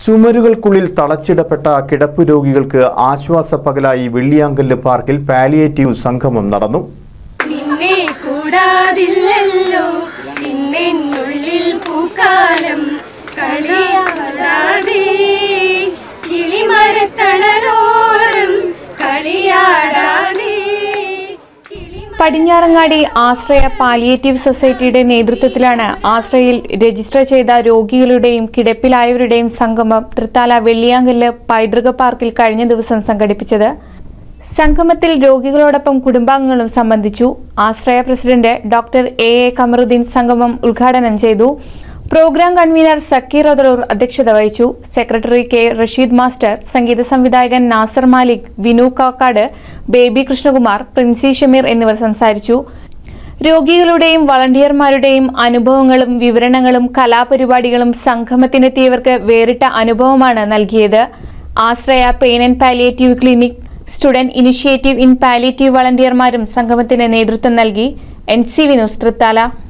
ചുമരുകൾക്കുള്ളിൽ തളച്ചിടപ്പെട്ട കിടപ്പ് രോഗികൾക്ക് ആശ്വാസ പകലായി വെള്ളിയാങ്കല്ല് പാർക്കിൽ പാലിയേറ്റീവ് സംഗമം നടന്നു നിന്നെ കൂടാതില്ലല്ലോ നിന്നെന്നുള്ളിൽ പൂക്കാലം കളിയാടാതെ കിളിമരത്തണലോരം കളിയാടാതെ പടിഞ്ഞാറങ്ങാടി ആശ്രയ പാലിയേറ്റീവ് സൊസൈറ്റിയുടെ നേതൃത്വത്തിലാണ് ആശ്രയിൽ രജിസ്റ്റർ ചെയ്ത രോഗികളുടെയും കിടപ്പിലായവരുടെയും സംഗമം തൃത്താല വെള്ളിയാങ്കല്ല് പൈതൃക പാർക്കിൽ കഴിഞ്ഞ ദിവസം സംഘടിപ്പിച്ചത് സംഗമത്തിൽ രോഗികളോടൊപ്പം കുടുംബാംഗങ്ങളും സംബന്ധിച്ചു Ashraya president doctor A A Kamaruddin സംഗമം ഉദ്ഘാടനം ചെയ്തു പ്രോഗ്രാം കൺവീനർ സക്കീർ ഒതറൂർ അധ്യക്ഷത വഹിച്ചു സെക്രട്ടറി കെ റഷീദ് മാസ്റ്റർ സംഗീത സംവിധായകൻ നാസർ മാലിക് വിനു കാക്കാട് ബേബി കൃഷ്ണകുമാർ പ്രിൻസി ഷമീർ എന്നിവർ സംസാരിച്ചു രോഗികളുടെയും വളണ്ടിയർമാരുടെയും അനുഭവങ്ങളും വിവരണങ്ങളും കലാപരിപാടികളും സംഗമത്തിനെത്തിയവർക്ക് വേറിട്ട അനുഭവമാണ് നൽകിയത് Ashraya pain and palliative clinic student initiative in palliative വളണ്ടിയർമാരും സംഗമത്തിന് നേതൃത്വം നൽകി എൻ സി വിനോസ് തൃത്താല